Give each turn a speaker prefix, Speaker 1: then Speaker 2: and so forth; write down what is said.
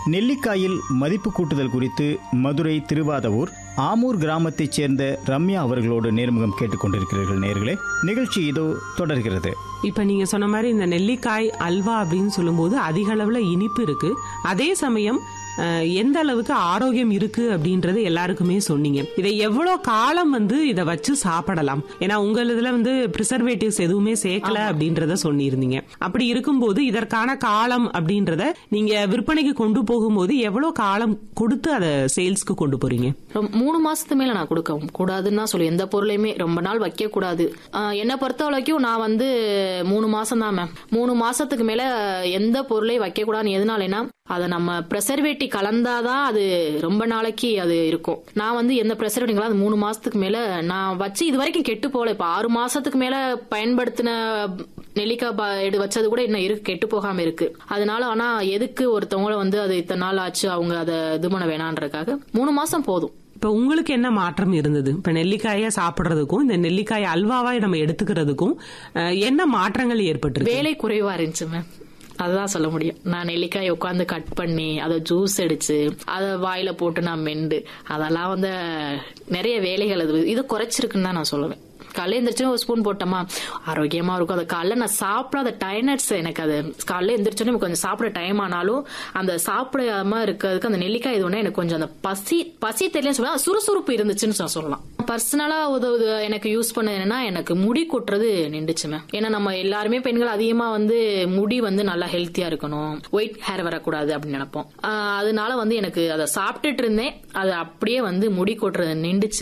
Speaker 1: நெல்லிக்காயில் மதிப்பு கூட்டுதல் குறித்து மதுரை திருவாதவூர் ஆமூர் கிராமத்தைச் சேர்ந்த ரம்யா அவர்களோடு நேர்முகம் கேட்டுக்கொண்டிருக்கிறீர்கள் நேர்களே நிகழ்ச்சி இதோ தொடர்கிறது
Speaker 2: இப்ப நீங்க சொன்ன மாதிரி இந்த நெல்லிக்காய் அல்வா அப்படின்னு சொல்லும்போது அதிக அளவுல இனிப்பு இருக்கு அதே சமயம் அஹ், எந்த அளவுக்கு ஆரோக்கியம் இருக்கு அப்படின்றது எல்லாருக்குமே சொன்னீங்க இதை எவ்வளவு காலம் வந்து இதை வச்சு சாப்பிடலாம் ஏன்னா உங்க இதுல வந்து ப்ரிசர்வேட்டிவ்ஸ் எதுவுமே சேர்க்கல அப்படின்றத சொல்லியிருந்தீங்க அப்படி இருக்கும்போது இதற்கான காலம் அப்படின்றத நீங்க விற்பனைக்கு கொண்டு போகும்போது எவ்வளவு காலம் கொடுத்து அதை சேல்ஸ்க்கு கொண்டு போறீங்க
Speaker 3: ரொம்ப- மூணு மாசத்து மேல நான் கொடுக்க கூடாதுன்னு தான் சொல்லி எந்த பொருளையுமே ரொம்ப நாள் வைக்க கூடாது ஆஹ் என்னை பொறுத்த வரைக்கும் நான் வந்து மூணு மாசம் தான் மேம் மூணு மாசத்துக்கு மேல எந்த பொருளையும் வைக்க கூடாதுன்னு எதனாலனா அதை நம்ம ப்ரெசர்வேட்டிவ் கலந்தாதான் அது ரொம்ப நாளைக்கு அது இருக்கும் நான் வந்து எந்த ப்ரெசர்வேட்டிவ் கலந்து மூணு மாசத்துக்கு மேல நான் வச்சு இது வரைக்கும் கெட்டு போகல இப்ப ஆறு மாசத்துக்கு மேல பயன்படுத்தின நெல்லிக்காய் பா- எடு வச்சது கூட இன்னும் இருக்கு கெட்டு போகாம இருக்கு அதனால ஆனா எதுக்கு ஒருத்தவங்கள வந்து அது இத்தனை நாள் ஆச்சு அவங்க அதை இது பண்ண வேணான்றதுக்காக மூணு மாசம் போதும்
Speaker 2: இப்ப உங்களுக்கு என்ன மாற்றம் இருந்தது இப்ப நெல்லிக்காயை சாப்பிடுறதுக்கும் இந்த நெல்லிக்காய் அல்வாவா நம்ம எடுத்துக்கிறதுக்கும் அஹ், என்ன மாற்றங்கள் ஏற்பட்டிருக்கு
Speaker 3: வேலை குறைவா இருந்துச்சு மேம் அதுதான் சொல்ல முடியும் நான் நெல்லிக்காயை உட்காந்து கட் பண்ணி அதை ஜூஸ் அடிச்சு அதை வாயில போட்டு நான் மெண்டு அதெல்லாம் வந்து நிறைய வேலைகள் அது இது குறைச்சிருக்குன்னு தான் நான் சொல்லுவேன் காலைல எந்திரிச்சு ஒரு ஸ்பூன் போட்டோமா ஆரோக்கியமா இருக்கும் அது காலைல நான் சாப்பிடாத டயர்னட்ஸ் எனக்கு அது காலைல எந்திரிச்சோன்னே எனக்கு கொஞ்சம் சாப்பிட டைம் ஆனாலும் அந்த சாப்பிடாம இருக்கிறதுக்கு அந்த நெல்லிக்காய் இது ஒண்ணு எனக்கு கொஞ்சம் அந்த பசி பசி தெரியலன்னு சொல்லலாம் சுறுசுறுப்பு இருந்துச்சுன்னு நான் சொல்லலாம் பர்சனலா உதவுது எனக்கு யூஸ் பண்ணது என்னன்னா எனக்கு முடி கொட்டுறது நின்றுச்சு மேம் ஏன்னா நம்ம எல்லாருமே பெண்கள் அதிகமா வந்து முடி வந்து நல்லா ஹெல்த்தியா இருக்கணும் ஒயிட் ஹேர் வரக்கூடாது அப்படின்னு நினைப்போம் ஆஹ் அதனால வந்து எனக்கு அதை சாப்பிட்டுட்டு இருந்தேன் அது அப்படியே வந்து முடி கொட்டுறது நின்றுச்சு